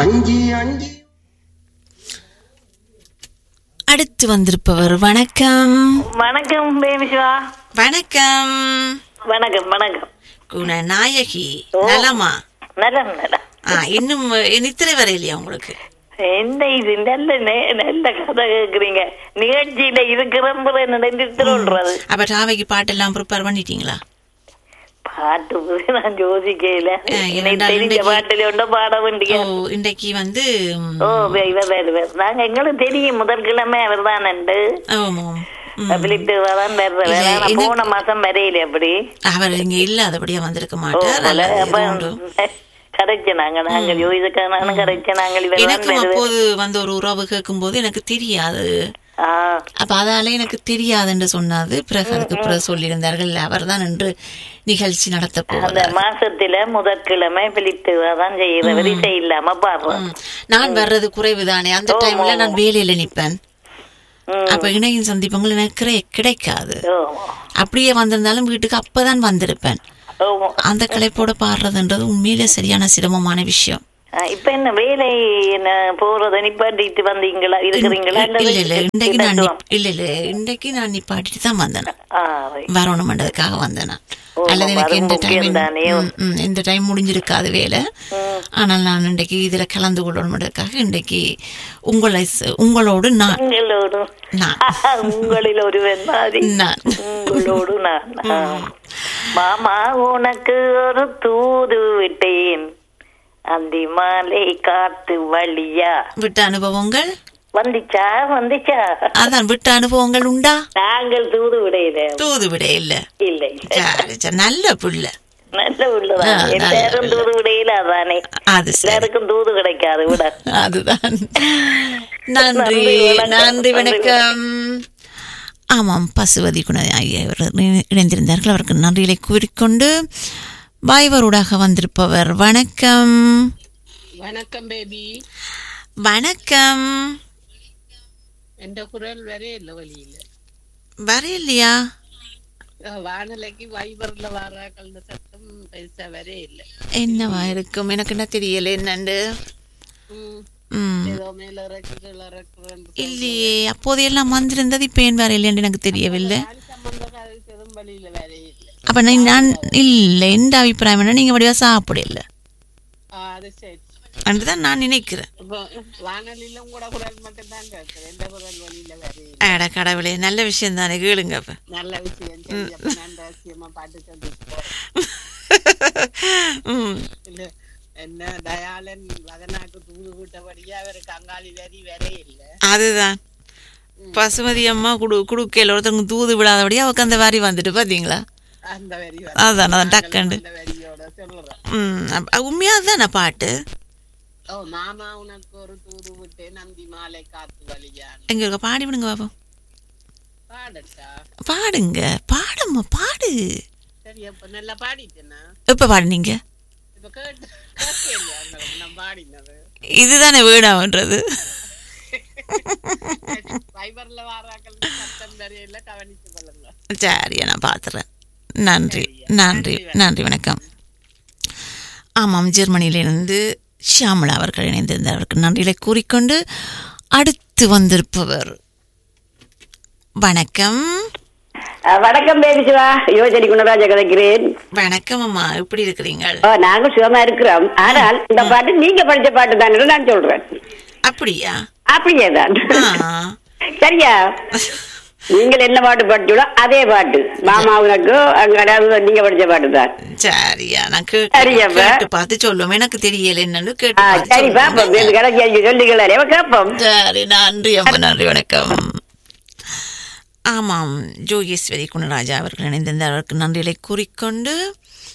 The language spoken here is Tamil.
அஞ்சி அஞ்சி அடுத்து வந்திருப்பவர் வணக்கம் வணக்கம் பேமிஷா வணக்கம் வணக்கம் வணக்கம் குணநாயகி ஓ. நலமா நலம் நலம் ஆ இன்னும் நித்திரை வரையிலையா உங்களுக்கு என்ன இது நல்ல நே- நல்ல கதை கேக்குறீங்க நிகழ்ச்சியில இருக்கிற நினைந்துறது அப்ப ராவைக்கு பாட்டெல்லாம் ப்ரிப்பேர் பண்ணிட்டீங்களா பாட்டு பத்தி நான் யோசிக்கல ஆ, எனக்கு இரண்டாம் தெரிஞ்ச இன்றைக்கு- பாட்டுல ஒன்றும் பாட வேண்டிய ஓ இன்றைக்கு வந்து ம், ஓ இவர் வேறு வேறு நாங்க எங்களுக்கு தெரியும் முதற்கிழமை அவர் தான் உண்டு ஆமாம் ம். பிலிட்டு தான் வேறு இல்ல, வேற எனக்கு- போன மாசம் வரையில அப்படி அவர் இங்க இல்லாதபடியா வந்திருக்க ஓ மாட்டார் அல்லது அப்ப இது உண்டு. கரைச்சு நாங்க நாங்கள் யோசிக்கானாலும் கரைச்சு நாங்கள் இவர் தான் எனக்கும் வேறு அப்போது வந்து ஒரு உறவு கேட்கும் போது எனக்கு தெரியாது ஆ அப்ப அதால எனக்கு தெரியாது என்று சொன்னது பிறகு அதுக்கு பிறகு சொல்லியிருந்தார்கள் அவர்தான் என்று நிகழ்ச்சி நடத்த அந்த போவதால் மாசத்துல முதற்கிழமை பிலிட்டு தான் செய்யற வரிசை இல்லாம பாடுறோம் ம். நான் வர்றது குறைவுதானே அந்த டைம்ல நான் வேலையில நிப்பேன் ம். அப்ப இணையின் சந்திப்பங்கள் எனக்கு கிடை- கிடைக்காது ஓ அப்படியே வந்திருந்தாலும் வீட்டுக்கு அப்பதான் வந்திருப்பேன் ஓ அந்த கலைப்போட பாடுறதுன்றது உண்மையிலே சரியான சிரமமான விஷயம் ஆ, இப்ப என்ன வேலை என்ன போறத நிப்பாட்டிட்டு வந்தீங்களா இருக்கிறீங்களா இல்ல இல்ல இன்றைக்கு நான் இல்ல நிப்- இல்ல இல்ல இன்றைக்கு நான் நிப்பாட்டிட்டு தான் வந்தேன் ஆ right. வரணுமன்றதுக்காக வந்தேன் நான். ஓ, அல்லது எனக்கு அது இந்த டைம் முக்கியம் தானே. இந்த டைம் முடிஞ்சிருக்காது வேலை ஆனால் நான் இன்றைக்கு இதுல கலந்து கொள்ளணுன்றதுக்காக இன்றைக்கு உங்களை ச- உங்களோடு நான் உங்களோடு நான். உங்களில் ஒருவன் மாதிரி நான் உங்களோடு நான் ஆ. மாமா உனக்கு ஒரு தூது விட்டேன் அந்தி மாலை காத்து வழியா விட்ட அனுபவங்கள் வந்துச்சா வந்துச்சா அதான் விட்ட அனுபவங்கள் உண்டா நாங்கள் தூது விடையில தூது விட இல்ல இல்லை சரி, சரி, நல்ல புள்ள நல்ல உள்ளதான் ஆ, நல்ல எல்லாரும் உள்ள. தூது விடையில அதானே அது சரி எல்லாருக்கும் தூது கிடைக்காது விட அதுதான் நன்றி நன்றி, வணக்கம். நன்றி வணக்கம் ஆமாம் பசுவதி குண ஆகியவர் இணை- இணைந்திருந்தார்கள் அவருக்கு நன்றிகளை கூறிக்கொண்டு வாய்வரூடாக வந்திருப்பவர் வணக்கம் வணக்கம் பேபி வணக்கம் என்ற குரல் வரே இல்லை வழியில வரையில்லையா வானலைக்கு வைபர்ல வாராக்கள் சத்தம் பெருசா வரே இல்லை என்னவா இருக்கும் எனக்கு என்ன தெரியல என்னண்டு ம் ஏதோ மேல இறக்கு கீழே இறக்குறேன் இல்லையே அப்போதையெல்லாம் வந்திருந்தது இப்போ ஏன் வேற இல்லைன்னு எனக்கு தெரியவில்லை சம்பந்தக்கார செதும் வழியில வரே இல்லை அப்ப நான் நான் இல்லை எந்த அபிப்பிராயம் என்ன நீங்க வடிவா சாப்பிடல ஆ, அது சரி அப்படிதான் நான் நினைக்கிறேன் இப்போ வானொலியில கூட குரல் மட்டும் தான் கேட்குது எந்த குரல் வழியில வரே இல்லை அட கடவுளே நல்ல விஷயம் தானே கேளுங்க அப்ப நல்ல விஷயம் சரி அப்ப நான் ரகசியமா பாட்டு சொல்லிட்டு ம். இல்ல என்ன தயாளன் வதனாக்கு தூது விட்டபடியா அவருக்கு அங்காளி வரி வரே இல்லை அதுதான் பசுமதி அம்மா குடு குடுக்கையில் ஒருத்தவங்க தூது விடாதபடியா அவக்கு அந்த வாரி வந்துட்டு பாத்தீங்களா அந்த வரி அதான் அதான் டக்கண்டு அந்த வரியோட சொல்றேன் ம் அப்ப உண்மையா தானே பாட்டு ஓ மாமா உனக்கு ஒரு தூது விட்டு நந்தி மாலை காத்து வழியான் எங்க இருக்க பாடி விடுங்க பாப்போம் பாடட்டா பாடுங்க பாடம்மா பாடு சரி அப்ப நல்லா பாடிட்டேனா எப்ப பாடுனீங்க இப்ப கேட்டு கேட்கலையா உங்களுக்கு நான் பாடினது இதுதானே வேணாமன்றது ஃபைபர்ல வாராக்கள் சத்தம் தெரியல கவனிச்சு கொள்ளுங்க சரியா நான் பார்த்துறேன் நன்றி நன்றி நன்றி வணக்கம் ஆமாம் ஜெர்மனியிலிருந்து ஷியாமளா அவர்கள் இணைந்திருந்தவருக்கு நன்றிகளை கூறிக்கொண்டு அடுத்து வந்திருப்பவர் வணக்கம் வணக்கம் பேபிசுவா யோஜனி குணராஜா கிடைக்கிறேன் வணக்கம் அம்மா எப்படி இருக்கிறீங்க ஓ நாங்க சுகமா இருக்கிறோம் ஆனால் இந்த பாட்டு நீங்க படிச்ச பாட்டு தானே நான் சொல்றேன் அப்படியா அப்படியே தான் ஆ. சரியா நீங்கள் என்ன பாட்டு படிச்சோடோ அதே பாட்டு மாமா உனக்கு அங்க அதாவது நீங்க படிச்ச பாட்டு தான் சரியா நான் கேட்டு சரியப்பா. கேட்டு பார்த்து சொல்லுவோம் எனக்கு தெரியல என்னன்னு கேட்டு ஆ, பார்த்து சரி பாப்போம் சொல்லுங்க. இது கிடைக்க சொல்லிங்களே கேட்போம் சரி நன்றி அம்மா நன்றி வணக்கம் ஆமாம் ஜோகேஸ்வரி குணராஜா அவர்கள் இணைந்திருந்த அவருக்கு நன்றிகளை கூறிக்கொண்டு